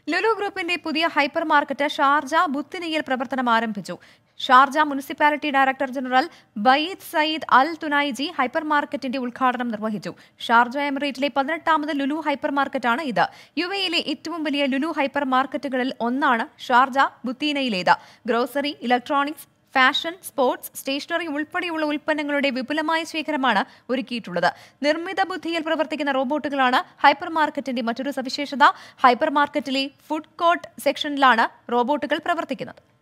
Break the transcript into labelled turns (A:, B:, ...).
A: ലുലു ഗ്രൂപ്പിന്റെ പുതിയ hyper market Sharjah ബുത്തിനിയിൽ പ്രവർത്തനം ആരംഭിച്ചു Sharjah municipality director general Obaid Saeed Al Tunaiji hyper മാർക്കറ്റിന്റെ ഉദ്ഘാടനം നിർവഹിച്ചു ഷാർജ എമിറേറ്റിലെ പതിനെട്ടാമത് ലുലു ഹൈപ്പർ മാർക്കറ്റാണ് ഇത് യു എയിലെ ഏറ്റവും വലിയ ലുലു ഹൈപ്പർ മാർക്കറ്റുകളിൽ ഒന്നാണ് ഷാർജ ബുത്തീനയിലേത് grocery electronics fashion sports stationery ഉൾപ്പെടെയുള്ള ഉൽപ്പന്നങ്ങളുടെ വിപുലമായ ശേഖരമാണ് ഒരുക്കിയിട്ടുള്ളത് നിർമ്മിത ബുദ്ധിയിൽ പ്രവർത്തിക്കുന്ന റോബോട്ടുകളാണ് ഹൈപ്പർ മാർക്കറ്റിന്റെ മറ്റൊരു സവിശേഷത ഹൈപ്പർ മാർക്കറ്റിലെ ഫുഡ് കോർട്ട് സെക്ഷനിലാണ് റോബോട്ടുകൾ പ്രവർത്തിക്കുന്നത്